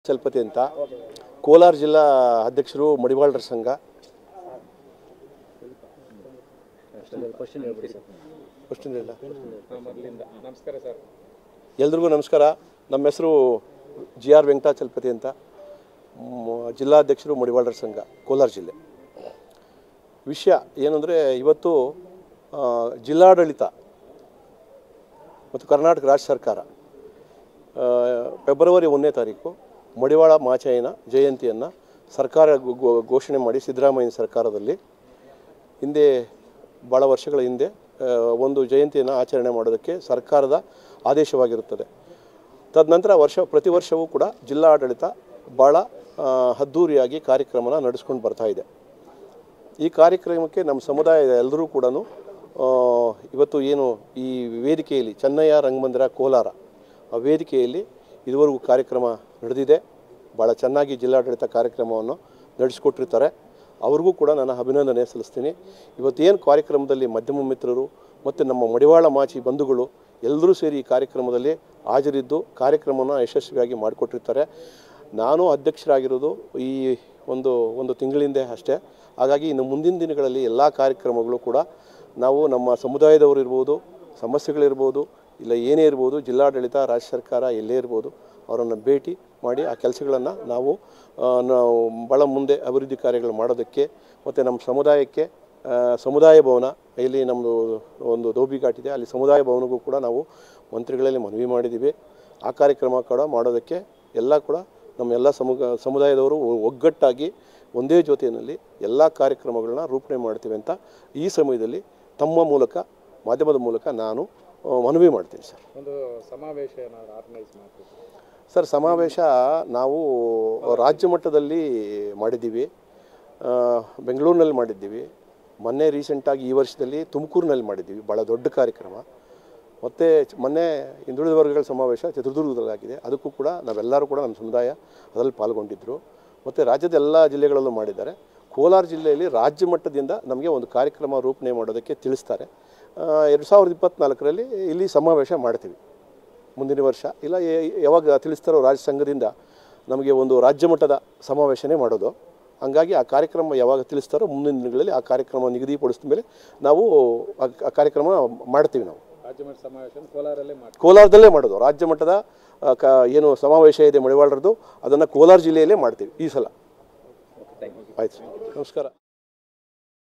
ಚಲಪತಿ ಅಂತ ಕೋಲಾರ ಜಿಲ್ಲಾ ಅಧ್ಯಕ್ಷರು ಮಡಿವಾಳರ ಸಂಘ ಕ್ವಶನ್ ಇಲ್ಲ ನಮಸ್ಕಾರ ಸರ್ ಎಲ್ರಿಗೂ ನಮಸ್ಕಾರ ನಮ್ಮ ಹೆಸರು ಜಿ ಆರ್ ವೆಂಕಟಾಚಲಪತಿ ಅಂತ ಮ್, ಜಿಲ್ಲಾಧ್ಯಕ್ಷರು ಮಡಿವಾಳರ ಸಂಘ ಕೋಲಾರ ಜಿಲ್ಲೆ ವಿಷಯ ಏನಂದರೆ ಇವತ್ತು ಆ, ಜಿಲ್ಲಾಡಳಿತ ಮತ್ತು ಕರ್ನಾಟಕ ರಾಜ್ಯ ಸರ್ಕಾರ ಆ, ಫೆಬ್ರವರಿ ಒಂದನೇ ತಾರೀಕು ಮಡಿವಾಳ ಮಾಚಯ್ಯನ ಜಯಂತಿಯನ್ನು ಸರ್ಕಾರ ಗೊ- ಗೊ- ಘೋಷಣೆ ಮಾಡಿ ಸಿದ್ದರಾಮಯ್ಯ ಸರ್ಕಾರದಲ್ಲಿ ಹಿಂದೆ ಭಾಳ ವರ್ಷಗಳ ಹಿಂದೆ ಆ, ಒಂದು ಜಯಂತಿಯನ್ನು ಆಚರಣೆ ಮಾಡೋದಕ್ಕೆ ಸರ್ಕಾರದ ಆದೇಶವಾಗಿರುತ್ತದೆ ತದನಂತರ ವರ್ಷ ಪ್ರತಿ ವರ್ಷವೂ ಕೂಡ ಜಿಲ್ಲಾಡಳಿತ ಭಾಳ ಆ, ಅದ್ಧೂರಿಯಾಗಿ ಕಾರ್ಯಕ್ರಮನ ನಡೆಸ್ಕೊಂಡು ಬರ್ತಾ ಇದೆ ಈ ಕಾರ್ಯಕ್ರಮಕ್ಕೆ ನಮ್ಮ ಸಮುದಾಯದ ಎಲ್ಲರೂ ಕೂಡ ಇವತ್ತು ಏನು ಈ ವೇದಿಕೆಯಲ್ಲಿ ಚೆನ್ನಯ್ಯ ರಂಗಮಂದಿರ ಕೋಲಾರ ಆ ವೇದಿಕೆಯಲ್ಲಿ ಇದುವರೆಗೂ ಕಾರ್ಯಕ್ರಮ ನಡೆದಿದೆ ಭಾಳ ಚೆನ್ನಾಗಿ ಜಿಲ್ಲಾಡಳಿತ ಕಾರ್ಯಕ್ರಮವನ್ನು ನಡೆಸಿಕೊಟ್ಟಿರ್ತಾರೆ ಅವ್ರಿಗೂ ಕೂಡ ನಾನು ಅಭಿನಂದನೆ ಸಲ್ಲಿಸ್ತೀನಿ ಇವತ್ತೇನು ಕಾರ್ಯಕ್ರಮದಲ್ಲಿ ಮಾಧ್ಯಮ ಮಿತ್ರರು ಮತ್ತು ನಮ್ಮ ಮಡಿವಾಳ ಮಾಚಿ ಬಂಧುಗಳು ಎಲ್ಲರೂ ಸೇರಿ ಈ ಕಾರ್ಯಕ್ರಮದಲ್ಲಿ ಹಾಜರಿದ್ದು ಕಾರ್ಯಕ್ರಮವನ್ನು ಯಶಸ್ವಿಯಾಗಿ ಮಾಡಿಕೊಟ್ಟಿರ್ತಾರೆ ನಾನು ಅಧ್ಯಕ್ಷರಾಗಿರೋದು ಈ ಒಂದು ಒಂದು ತಿಂಗಳಿಂದ ಅಷ್ಟೇ ಹಾಗಾಗಿ ಇನ್ನು ಮುಂದಿನ ದಿನಗಳಲ್ಲಿ ಎಲ್ಲ ಕಾರ್ಯಕ್ರಮಗಳು ಕೂಡ ನಾವು ನಮ್ಮ ಸಮುದಾಯದವರು ಇರ್ಬೋದು ಸಮಸ್ಯೆಗಳಿರ್ಬೋದು ಇಲ್ಲ ಏನೇ ಇರ್ಬೋದು ಜಿಲ್ಲಾಡಳಿತ ರಾಜ್ಯ ಸರ್ಕಾರ ಎಲ್ಲೇ ಇರ್ಬೋದು ಅವರನ್ನು ಭೇಟಿ ಮಾಡಿ ಆ ಕೆಲಸಗಳನ್ನು ನಾವು ಆ, ನಾವು ಭಾಳ ಮುಂದೆ ಅಭಿವೃದ್ಧಿ ಕಾರ್ಯಗಳು ಮಾಡೋದಕ್ಕೆ ಮತ್ತು ನಮ್ಮ ಸಮುದಾಯಕ್ಕೆ ಆ, ಸಮುದಾಯ ಭವನ ಇಲ್ಲಿ ನಮ್ಮದು ಒಂದು ಧೋಬಿ ಘಾಟ್ ಇದೆ ಅಲ್ಲಿ ಸಮುದಾಯ ಭವನಗೂ ಕೂಡ ನಾವು ಮಂತ್ರಿಗಳಲ್ಲಿ ಮನವಿ ಮಾಡಿದ್ದೀವಿ ಆ ಕಾರ್ಯಕ್ರಮ ಕೂಡ ಮಾಡೋದಕ್ಕೆ ಎಲ್ಲ ಕೂಡ ನಮ್ಮ ಎಲ್ಲ ಸಮುಗ ಸಮುದಾಯದವರು ಒಗ್ಗಟ್ಟಾಗಿ ಒಂದೇ ಜೊತೆಯಲ್ಲಿ ಎಲ್ಲ ಕಾರ್ಯಕ್ರಮಗಳನ್ನ ರೂಪಣೆ ಮಾಡ್ತೀವಿ ಅಂತ ಈ ಸಮಯದಲ್ಲಿ ತಮ್ಮ ಮೂಲಕ ಮಾಧ್ಯಮದ ಮೂಲಕ ನಾನು ಆ, ಮನವಿ ಮಾಡ್ತೀನಿ ಸರ್ ಒಂದು ಸಮಾವೇಶ ಏನಾದ್ರು ಆರ್ಗನೈಸ್ ಮಾಡ್ತೀವಿ ಸರ್ ಸಮಾವೇಶ ನಾವು ರಾಜ್ಯ ಮಟ್ಟದಲ್ಲಿ ಮಾಡಿದ್ದೀವಿ ಆ, ಬೆಂಗಳೂರಿನಲ್ಲಿ ಮಾಡಿದ್ದೀವಿ ಮೊನ್ನೆ ರೀಸೆಂಟಾಗಿ ಈ ವರ್ಷದಲ್ಲಿ ತುಮಕೂರಿನಲ್ಲಿ ಮಾಡಿದ್ದೀವಿ ಭಾಳ ದೊಡ್ಡ ಕಾರ್ಯಕ್ರಮ ಮತ್ತು ಚ- ಮೊನ್ನೆ ಹಿಂದುಳಿದ ವರ್ಗಗಳ ಸಮಾವೇಶ ಚಿತ್ರದುರ್ಗದಲ್ಲಾಗಿದೆ ಅದಕ್ಕೂ ಕೂಡ ನಾವೆಲ್ಲರೂ ಕೂಡ ನಮ್ಮ ಸಮುದಾಯ ಅದರಲ್ಲಿ ಪಾಲ್ಗೊಂಡಿದ್ದರು ಮತ್ತು ರಾಜ್ಯದ ಎಲ್ಲ ಜಿಲ್ಲೆಗಳಲ್ಲೂ ಮಾಡಿದ್ದಾರೆ ಕೋಲಾರ ಜಿಲ್ಲೆಯಲ್ಲಿ ರಾಜ್ಯ ಮಟ್ಟದಿಂದ ನಮಗೆ ಒಂದು ಕಾರ್ಯಕ್ರಮ ರೂಪಣೆ ಮಾಡೋದಕ್ಕೆ ತಿಳಿಸ್ತಾರೆ ಎರಡು ಸಾವಿರದ ಇಪ್ಪತ್ತ್ನಾಲ್ಕರಲ್ಲಿ ಇಲ್ಲಿ ಸಮಾವೇಶ ಮಾಡ್ತೀವಿ ಮುಂದಿನ ವರ್ಷ ಇಲ್ಲ ಯ- ಯಾವಾಗ ತಿಳಿಸ್ತಾರೋ ರಾಜ್ಯ ಸಂಘದಿಂದ ನಮಗೆ ಒಂದು ರಾಜ್ಯ ಮಟ್ಟದ ಸಮಾವೇಶನೇ ಮಾಡೋದು ಹಂಗಾಗಿ ಆ ಕಾರ್ಯಕ್ರಮ ಯಾವಾಗ ತಿಳಿಸ್ತಾರೋ ಮುಂದಿನ ದಿನಗಳಲ್ಲಿ ಆ ಕಾರ್ಯಕ್ರಮ ನಿಗದಿಪಡಿಸಿದ ಮೇಲೆ ನಾವು ಆ ಆ ಕಾರ್ಯಕ್ರಮ ಮಾಡ್ತೀವಿ ನಾವು ರಾಜ್ಯ ಮಟ್ಟ ಸಮಾವೇಶ ಕೋಲಾರಲ್ಲೇ ಮಾಡ್ತೀವಿ ಕೋಲಾರದಲ್ಲೇ ಮಾಡೋದು ರಾಜ್ಯ ಮಟ್ಟದ ಆ, ಕ ಏನು ಸಮಾವೇಶ ಇದೆ ಮಡಿವಾಳರದು ಅದನ್ನು ಕೋಲಾರ ಜಿಲ್ಲೆಯಲ್ಲೇ ಮಾಡ್ತೀವಿ ಈ ಸಲ ಆಯ್ತು ನಮಸ್ಕಾರ